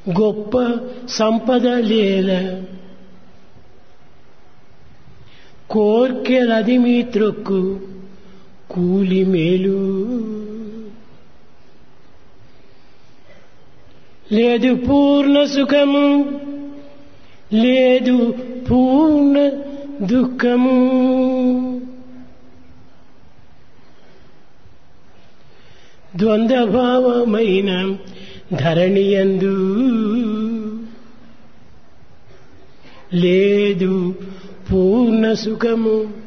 గొప్ప సంపద లేల కోర్కెలది మీ త్రొక్కు కూలి మేలు లేదు పూర్ణ సుఖము లేదు పూర్ణ దుఃఖము ద్వంద్వభావమైన ధరణియందు లేదు పూర్ణ సుఖము